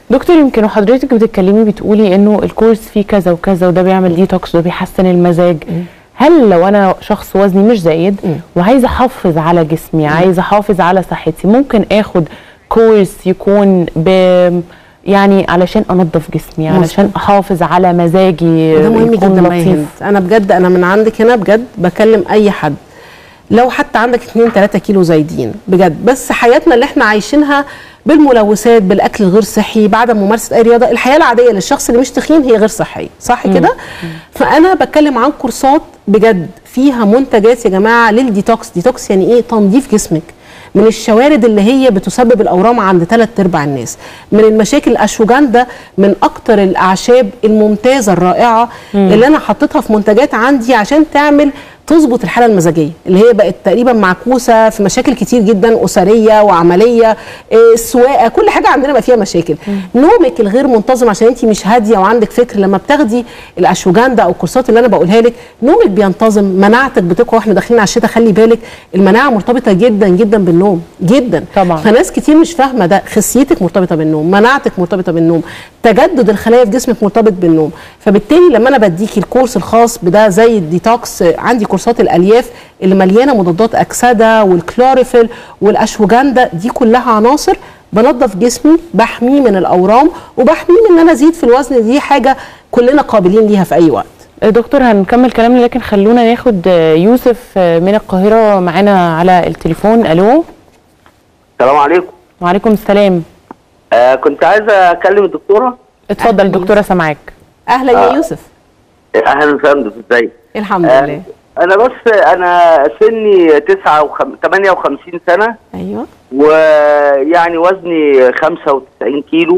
دكتور يمكن وحضرتك بتتكلمي بتقولي انه الكورس فيه كذا وكذا وده بيعمل ديتوكس وده بيحسن المزاج هل لو انا شخص وزني مش زايد وعايزه احافظ على جسمي عايزه احافظ على صحتي ممكن اخد كورس يكون ب يعني علشان انظف جسمي علشان احافظ على مزاجي ده مهم يكون جدا ما لطيف يهمك. انا بجد انا من عندك هنا بجد بكلم اي حد لو حتى عندك 2 3 كيلو زايدين بجد بس حياتنا اللي احنا عايشينها بالملوثات بالاكل الغير صحي بعدم ممارسه اي رياضه الحياه العاديه للشخص اللي مش تخين هي غير صحيه صح كده فانا بتكلم عن كورسات بجد فيها منتجات يا جماعه للديتوكس ديتوكس يعني ايه تنظيف جسمك من الشوارد اللي هي بتسبب الاورام عند ثلاث ارباع الناس من المشاكل الاشوجندا من اكتر الاعشاب الممتازه الرائعه اللي انا حطيتها في منتجات عندي عشان تعمل تظبط الحاله المزاجيه اللي هي بقت تقريبا معكوسه في مشاكل كتير جدا اسريه وعمليه إيه، السواقه كل حاجه عندنا بقى فيها مشاكل نومك الغير منتظم عشان انت مش هاديه وعندك فكر لما بتاخدي الاشوجندا او الكورسات اللي انا بقولها لك نومك بينتظم مناعتك بتقوى واحنا داخلين على الشتاء خلي بالك المناعه مرتبطه جدا جدا بالنوم جدا طبعا. فناس كتير مش فاهمه ده خصيتك مرتبطه بالنوم مناعتك مرتبطه بالنوم تجدد الخلايا في جسمك مرتبط بالنوم فبالتالي لما انا بديكي الكورس الخاص بده زي الديتوكس عندي كورسات الالياف اللي مليانه مضادات اكسده والكلوريفيل والاشوجندا دي كلها عناصر بنظف جسمي بحميه من الاورام وبحميه من ان انا ازيد في الوزن دي حاجه كلنا قابلين ليها في اي وقت دكتور هنكمل كلامنا لكن خلونا ناخد يوسف من القاهره معانا على التليفون الو السلام عليكم وعليكم السلام آه كنت عايز اكلم الدكتوره اتفضل دكتوره سامعاك اهلا يا آه. يوسف اهلا وسهلا ازيك الحمد آه لله انا بس انا سني 59 58 سنه ايوه ويعني وزني 95 كيلو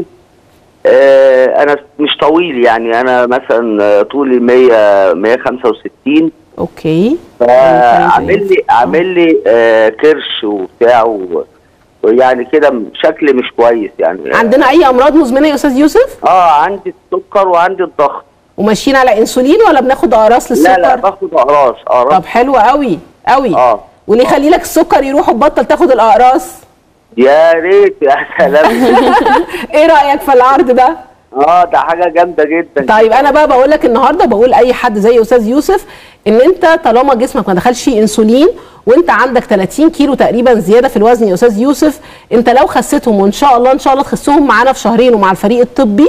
آه انا مش طويل يعني انا مثلا طولي 100 165 اوكي فعامل لي عامل لي آه كرش وبتاع و- ويعني كده شكلي مش كويس يعني عندنا اي امراض مزمنه يا استاذ يوسف اه عندي السكر وعندي الضغط وماشيين على انسولين ولا بناخد اقراص للسكر لا لا باخد اقراص اقراص طب حلو قوي قوي اه واللي يخلي لك السكر يروح وتبطل تاخد الاقراص يا ريت يا سلام ايه رايك في العرض ده اه ده حاجه جامده جدا طيب انا بقى بقول لك النهارده بقول اي حد زي استاذ يوسف ان انت طالما جسمك ما دخلش فيه انسولين وانت عندك 30 كيلو تقريبا زياده في الوزن يا استاذ يوسف انت لو خسيتهم وان شاء الله ان شاء الله تخسهم معانا في شهرين ومع الفريق الطبي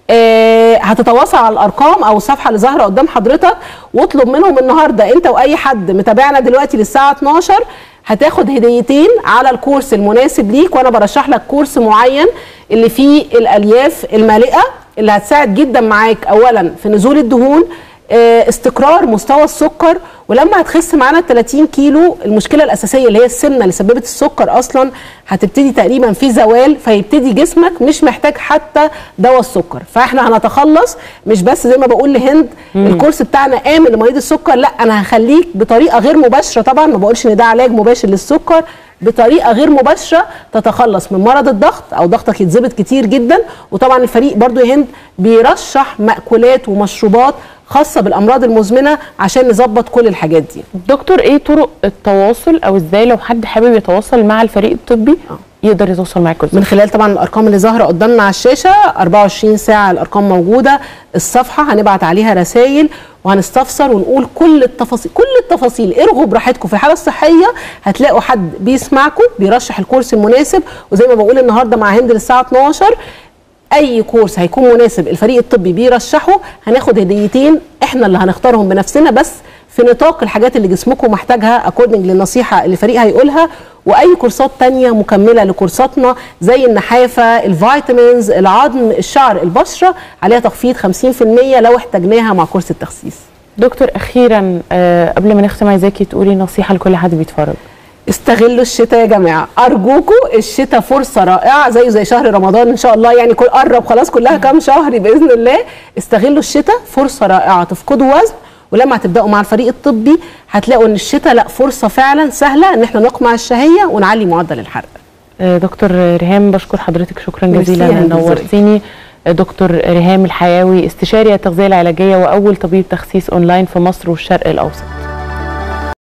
آه هتتواصل على الارقام او الصفحه اللي ظاهره قدام حضرتك واطلب منهم النهارده انت واي حد متابعنا دلوقتي للساعه 12 هتاخد هديتين على الكورس المناسب ليك وانا برشح لك كورس معين اللي فيه الالياف المالئه اللي هتساعد جدا معاك اولا في نزول الدهون آه، استقرار مستوى السكر ولما هتخس معانا ال 30 كيلو المشكله الاساسيه اللي هي السمنه اللي سببت السكر اصلا هتبتدي تقريبا في زوال فيبتدي جسمك مش محتاج حتى دواء السكر فاحنا هنتخلص مش بس زي ما بقول لهند الكورس بتاعنا امن لمريض السكر لا انا هخليك بطريقه غير مباشره طبعا ما بقولش ان ده علاج مباشر للسكر بطريقه غير مباشره تتخلص من مرض الضغط او ضغطك يتظبط كتير جدا وطبعا الفريق برضو يا هند بيرشح مأكولات ومشروبات خاصه بالامراض المزمنه عشان نظبط كل الحاجات دي دكتور ايه طرق التواصل او ازاي لو حد حابب يتواصل مع الفريق الطبي يقدر يتواصل معاكم ازاي من خلال طبعا الارقام اللي ظاهره قدامنا على الشاشه 24 ساعه الارقام موجوده الصفحه هنبعت عليها رسائل وهنستفسر ونقول كل التفاصيل كل التفاصيل ارغوا براحتكم في الحاله الصحيه هتلاقوا حد بيسمعكم بيرشح الكورس المناسب وزي ما بقول النهارده مع هند للساعه 12 اي كورس هيكون مناسب الفريق الطبي بيرشحه هناخد هديتين احنا اللي هنختارهم بنفسنا بس في نطاق الحاجات اللي جسمكم محتاجها اكوردنج للنصيحه اللي الفريق هيقولها واي كورسات تانية مكمله لكورساتنا زي النحافه الفيتامينز العظم الشعر البشره عليها تخفيض 50% لو احتاجناها مع كورس التخسيس دكتور اخيرا آه قبل ما نختم عايزاكي تقولي نصيحه لكل حد بيتفرج استغلوا الشتاء يا جماعه ارجوكم الشتاء فرصه رائعه زيه زي شهر رمضان ان شاء الله يعني كل قرب خلاص كلها كام شهر باذن الله استغلوا الشتاء فرصه رائعه تفقدوا وزن ولما هتبداوا مع الفريق الطبي هتلاقوا ان الشتاء لا فرصه فعلا سهله ان احنا نقمع الشهيه ونعلي معدل الحرق آه دكتور ريهام بشكر حضرتك شكرا ميرسي جزيلا يا هند نورتيني آه دكتور ريهام الحياوي استشاري التغذيه العلاجيه واول طبيب تخسيس اونلاين في مصر والشرق الاوسط